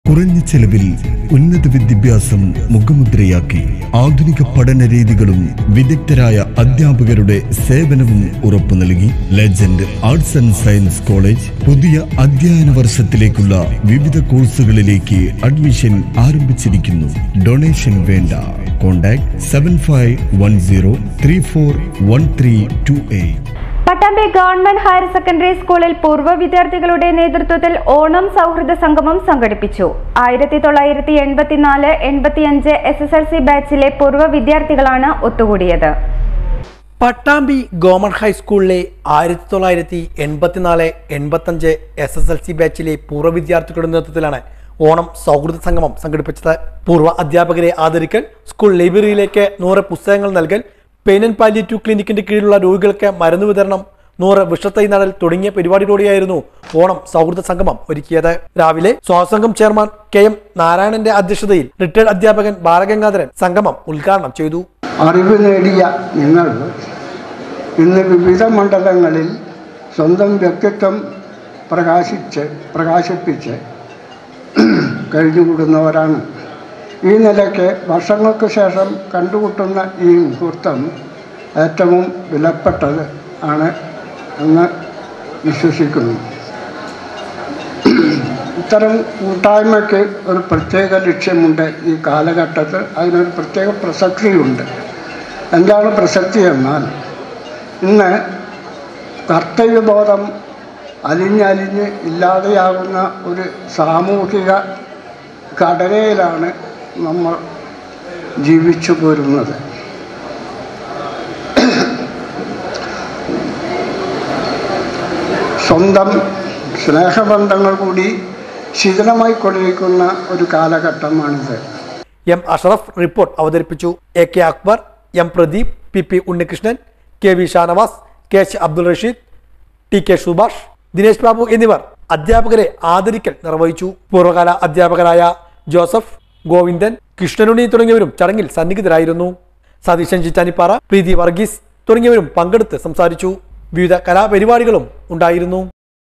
കുറഞ്ഞ ചെലവിൽ ഉന്നത വിദ്യാഭ്യാസം മുഖമുദ്രയാക്കി ആധുനിക പഠന രീതികളും വിദഗ്ധരായ അധ്യാപകരുടെ സേവനവും ഉറപ്പു നൽകി legend arts and science college പുതിയ അധ്യയന വർഷത്തിലേക്കുള്ള വിവിധ കോഴ്സുകളിലേക്ക് അഡ്മിഷൻ ആരംഭിച്ചിരിക്കുന്നു ഡൊണേഷൻ വേണ്ട contact seven five one zero three four one three two eight Pattambi government higher secondary സ്കൂളിൽ പൂർവ്വ വിദ്യാർത്ഥികളുടെ നേതൃത്വത്തിൽ ഓണം സൗഹൃദ സംഗമം സംഘടിപ്പിച്ചു ആയിരത്തി തൊള്ളായിരത്തി എൺപത്തിനാല് എൺപത്തിയഞ്ച് എസ് എസ് എൽ സി ബാച്ചിലെ പൂർവ്വ വിദ്യാർത്ഥികളാണ് ഒത്തുകൂടിയത് പട്ടാമ്പി ഗവൺമെന്റ് ഹൈസ്കൂളിലെ ആയിരത്തി തൊള്ളായിരത്തി എൺപത്തിനാല് എൺപത്തഞ്ച് എസ് എസ് എൽ സി ബാച്ചിലെ പൂർവ്വ വിദ്യാർത്ഥികളുടെ നേതൃത്വത്തിലാണ് ഓണം സൗഹൃദ സംഗമം സംഘടിപ്പിച്ചത് പൂർവ്വ അധ്യാപകരെ ആദരിക്കൽ സ്കൂൾ ലൈബ്രറിയിലേക്ക് നൂറ് പുസ്തകങ്ങൾ നൽകൽ പെയിൻ ആൻഡ് പാലിയേറ്റീവ് ക്ലിനിക്കിന്റെ കീഴിലുള്ള രോഗികൾക്ക് മരുന്ന് വിതരണം നൂറ് വിഷത്തൈ നടൽ തുടങ്ങിയ പരിപാടികളോടെയായിരുന്നു ഓണം സൗഹൃദ സംഗമം ഒരുക്കിയത് രാവിലെ സ്വാസംഘം ചെയർമാൻ കെ എം നാരായണന്റെ അധ്യക്ഷതയിൽ റിട്ടയർഡ് അധ്യാപകൻ ബാലഗംഗാധരൻ സംഗമം ഉദ്ഘാടനം ചെയ്തു അറിവ് നേടിയ നിങ്ങൾ ഇന്ന് വിവിധ മണ്ഡലങ്ങളിൽ സ്വന്തം വ്യക്തിത്വം പ്രകാശിച്ച് പ്രകാശിപ്പിച്ച് കഴിഞ്ഞുകൂടുന്നവരാണ് ഈ നിലയ്ക്ക് വർഷങ്ങൾക്ക് ശേഷം കണ്ടുമുട്ടുന്ന ഈ മുഹൂർത്തം ഏറ്റവും വിലപ്പെട്ടത് ആണ് എന്ന് വിശ്വസിക്കുന്നു ഇത്തരം കൂട്ടായ്മയ്ക്ക് ഒരു പ്രത്യേക ലക്ഷ്യമുണ്ട് ഈ കാലഘട്ടത്തിൽ അതിനൊരു പ്രത്യേക പ്രസക്തിയുണ്ട് എന്താണ് പ്രസക്തി എന്നാൽ ഇന്ന് കർത്തവ്യബോധം അലിഞ്ഞലിഞ്ഞ് ഇല്ലാതെയാകുന്ന ഒരു സാമൂഹിക ഘടനയിലാണ് നമ്മൾ ജീവിച്ചു പോരുന്നത് സ്വന്തം സ്നേഹബന്ധങ്ങൾ കൂടി ശിഥിലമായിക്കൊണ്ടിരിക്കുന്ന ഒരു കാലഘട്ടമാണിത് എം അഷറഫ് റിപ്പോർട്ട് അവതരിപ്പിച്ചു A K Akbar M Pradeep P P Unnikrishnan K V Shanavas K H Abdul Rasheed T K Subhash Dinesh Babu എന്നിവർ അധ്യാപകരെ ആദരിക്കൽ നിർവഹിച്ചു പൂർവ്വകാല അധ്യാപകരായ ജോസഫ് ഗോവിന്ദൻ കൃഷ്ണനുണ്ണി തുടങ്ങിയവരും ചടങ്ങിൽ സന്നിഹിതരായിരുന്നു സതീശൻ ചിറ്റാനിപ്പാറ പ്രീതി വർഗീസ് തുടങ്ങിയവരും പങ്കെടുത്ത് സംസാരിച്ചു വിവിധ കലാപരിപാടികളും ഉണ്ടായിരുന്നു